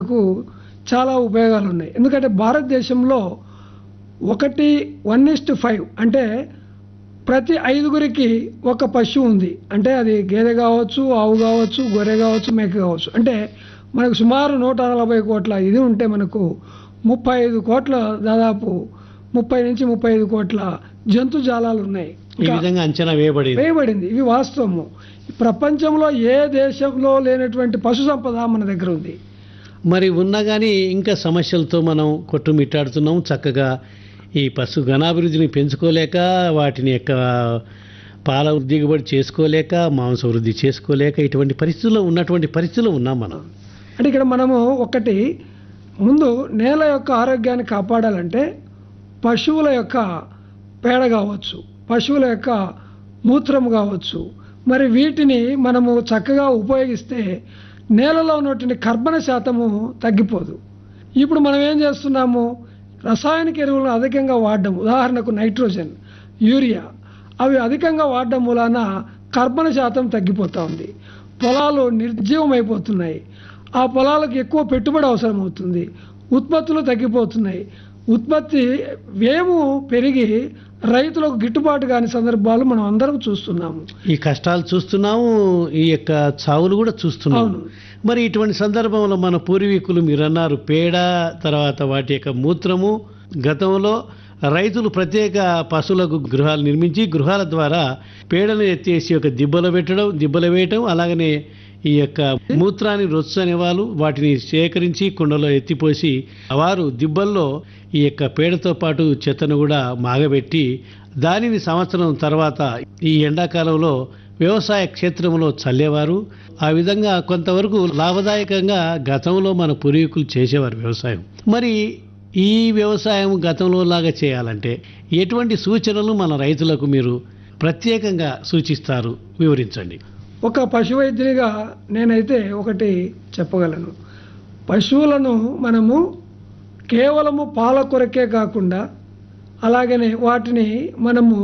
కు చాలా ఉపయోగాలు ఉన్నాయి ఎందుకంటే భారతదేశంలో ఒకటి వన్ ఇస్ట్ ఫైవ్ అంటే ప్రతి ఐదుగురికి ఒక పశువు ఉంది అంటే అది గేదె కావచ్చు ఆవు కావచ్చు గొర్రె కావచ్చు మేక కావచ్చు అంటే మనకు సుమారు నూట నలభై కోట్ల ఇది ఉంటే మనకు ముప్పై ఐదు కోట్ల దాదాపు ముప్పై నుంచి ముప్పై ఐదు కోట్ల జంతు జాలాలు ఉన్నాయి ఈ ఇంకా విధంగా అంచనా వేయబడింది వేయబడింది ఇవి వాస్తవము ప్రపంచంలో ఏ దేశంలో లేనటువంటి పశు సంపద మన దగ్గర ఉంది మరి ఉన్నా కానీ ఇంకా సమస్యలతో మనం కొట్టుమిట్టాడుతున్నాం చక్కగా ఈ పశు ఘనాభివృద్ధిని పెంచుకోలేక వాటిని యొక్క పాల దిగుబడి చేసుకోలేక మాంస వృద్ధి చేసుకోలేక ఇటువంటి పరిస్థితుల్లో ఉన్నటువంటి పరిస్థితుల్లో ఉన్నాం మనం అంటే ఇక్కడ మనము ఒకటి ముందు నేల యొక్క ఆరోగ్యాన్ని కాపాడాలంటే పశువుల యొక్క పేడ కావచ్చు పశువుల యొక్క మూత్రం కావచ్చు మరి వీటిని మనము చక్కగా ఉపయోగిస్తే నేలలో ఉన్నటువంటి కర్బన శాతము తగ్గిపోదు ఇప్పుడు మనం ఏం చేస్తున్నాము రసాయనిక ఎరువులను అధికంగా వాడడం ఉదాహరణకు నైట్రోజన్ యూరియా అవి అధికంగా వాడడం మూలాన కర్బన శాతం తగ్గిపోతూ ఉంది పొలాలు నిర్జీవం అయిపోతున్నాయి ఆ పొలాలకు ఎక్కువ పెట్టుబడి అవసరం అవుతుంది ఉత్పత్తులు తగ్గిపోతున్నాయి ఉత్పత్తి వ్యయము పెరిగి రైతులకు గిట్టుబాటు కాని సందర్భాలు మనం అందరం చూస్తున్నాము ఈ కష్టాలు చూస్తున్నాము ఈ యొక్క చావులు కూడా చూస్తున్నాము అవును. మరి ఇటువంటి సందర్భంలో మన పూర్వీకులు మీరు అన్నారు పేడ తర్వాత వాటి యొక్క మూత్రము గతంలో రైతులు ప్రత్యేక పశువులకు గృహాలు నిర్మించి గృహాల ద్వారా పేడను ఎత్తేసి ఒక దిబ్బలో పెట్టడం దిబ్బలో వేయటం అలాగనే ఈ యొక్క మూత్రాన్ని రొచ్చు అనేవాళ్ళు వాటిని సేకరించి కుండలో ఎత్తిపోసి వారు దిబ్బల్లో ఈ యొక్క పేడతో పాటు చెత్తను కూడా మాగబెట్టి దానిని సంవత్సరం తర్వాత ఈ ఎండాకాలంలో వ్యవసాయ క్షేత్రంలో చల్లేవారు ఆ విధంగా కొంతవరకు లాభదాయకంగా గతంలో మన పూర్వీకులు చేసేవారు వ్యవసాయం మరి ఈ వ్యవసాయం గతంలో లాగా చేయాలంటే ఎటువంటి సూచనలు మన రైతులకు మీరు ప్రత్యేకంగా సూచిస్తారు వివరించండి ఒక పశు వైద్యునిగా నేనైతే ఒకటి చెప్పగలను పశువులను మనము కేవలము పాల కొరకే కాకుండా అలాగనే వాటిని మనము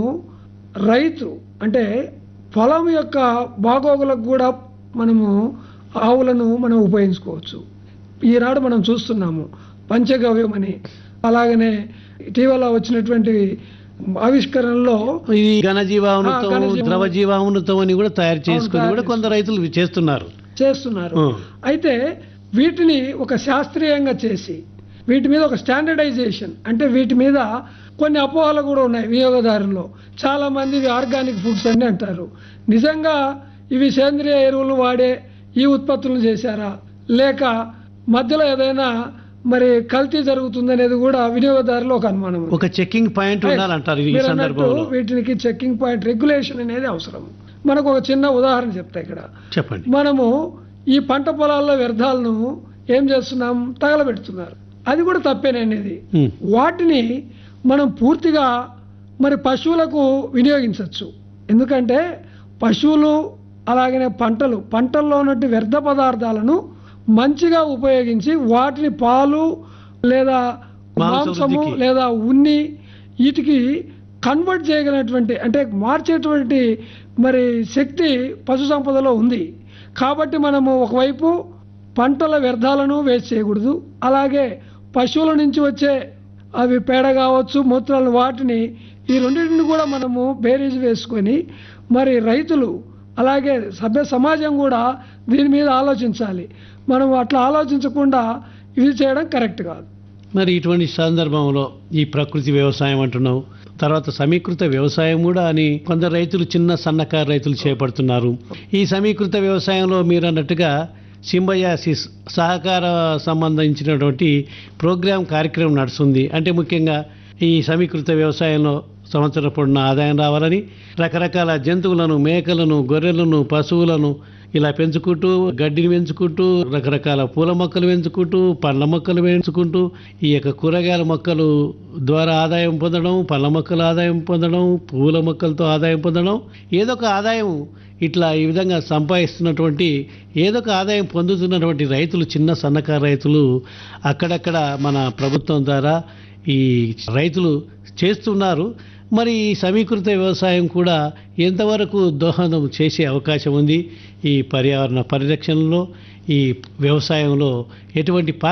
రైతు అంటే పొలం యొక్క బాగోగులకు కూడా మనము ఆవులను మనం ఉపయోగించుకోవచ్చు ఈనాడు మనం చూస్తున్నాము పంచగవ్యం అని అలాగనే ఇటీవల వచ్చినటువంటి ఆవిష్కరణలో ఇది ఘనజీవామృతం ఆ, ఘనజీవామృతం. ద్రవ జీవామృతం అని కూడా తయారు చేసుకొని తయారు కూడా కొందరు రైతులు చేస్తున్నారు చేస్తున్నారు ఆ. అయితే వీటిని ఒక శాస్త్రీయంగా చేసి వీటి మీద ఒక స్టాండర్డైజేషన్ అంటే వీటి మీద కొన్ని అపోహలు కూడా ఉన్నాయి వినియోగదారుల్లో చాలా మంది ఇవి ఆర్గానిక్ ఫుడ్స్ అని అంటారు నిజంగా ఇవి సేంద్రియ ఎరువులు వాడే ఈ ఉత్పత్తులను చేశారా లేక మధ్యలో ఏదైనా మరి కల్తీ జరుగుతుందనేది కూడా వినియోగదారులు ఒక అనుమానం ఉంది. ఒక చెక్కింగ్ పాయింట్ ఉండాలంటారు ఈ మీరు అన్నట్టు సందర్భంలో వీటికి చెక్కింగ్ పాయింట్ రెగ్యులేషన్ అనేది అవసరం మనకు ఒక చిన్న ఉదాహరణ చెప్తా ఇక్కడ చెప్పండి మనము ఈ పంట పొలాల్లో వ్యర్థాలను ఏం చేస్తున్నాం తగలబెడుతున్నారు అది కూడా తప్పేననేది ఉమ్. వాటిని మనం పూర్తిగా మరి పశువులకు వినియోగించవచ్చు ఎందుకంటే పశువులు అలాగనే పంటలు పంటల్లో ఉన్నట్టు వ్యర్థ పదార్థాలను మంచిగా ఉపయోగించి వాటిని పాలు లేదా మాంసము మాంసవృద్ధికి. లేదా ఉన్ని వీటికి కన్వర్ట్ చేయగలిగినటువంటి అంటే మార్చేటువంటి మరి శక్తి పశు సంపదలో ఉంది కాబట్టి మనము ఒకవైపు పంటల వ్యర్థాలను వేస్ట్ చేయకూడదు అలాగే పశువుల నుంచి వచ్చే అవి పేడ కావచ్చు మూత్రాలు వాటిని ఈ రెండింటిని కూడా మనము బేరీజ్ వేసుకొని మరి రైతులు అలాగే సభ్య సమాజం కూడా దీని మీద ఆలోచించాలి మనం అట్లా ఆలోచించకుండా ఇది చేయడం కరెక్ట్ కాదు మరి ఇటువంటి సందర్భంలో ఈ ప్రకృతి వ్యవసాయం అంటున్నావు తర్వాత సమీకృత వ్యవసాయం కూడా అని కొందరు రైతులు చిన్న సన్నకారు రైతులు చేపడుతున్నారు ఈ సమీకృత వ్యవసాయంలో మీరు అన్నట్టుగా సింబయాసిస్ సహకార సంబంధించినటువంటి ప్రోగ్రాం కార్యక్రమం నడుస్తుంది అంటే ముఖ్యంగా ఈ సమీకృత వ్యవసాయంలో సంవత్సరం పొడిన ఆదాయం రావాలని రకరకాల జంతువులను మేకలను గొర్రెలను పశువులను ఇలా పెంచుకుంటూ గడ్డిని పెంచుకుంటూ రకరకాల పూల మొక్కలు పెంచుకుంటూ పండ్ల మొక్కలు పెంచుకుంటూ ఈ యొక్క కూరగాయల మొక్కలు ద్వారా ఆదాయం పొందడం పండ్ల మొక్కల ఆదాయం పొందడం పూల మొక్కలతో ఆదాయం పొందడం ఏదో ఒక ఆదాయం ఇట్లా ఈ విధంగా సంపాదిస్తున్నటువంటి ఏదో ఒక ఆదాయం పొందుతున్నటువంటి రైతులు చిన్న సన్నకారు రైతులు అక్కడక్కడ మన ప్రభుత్వం ద్వారా ఈ రైతులు చేస్తున్నారు మరి ఈ సమీకృత వ్యవసాయం కూడా ఎంతవరకు దోహదం చేసే అవకాశం ఉంది ఈ పర్యావరణ పరిరక్షణలో ఈ వ్యవసాయంలో ఎటువంటి పాత్ర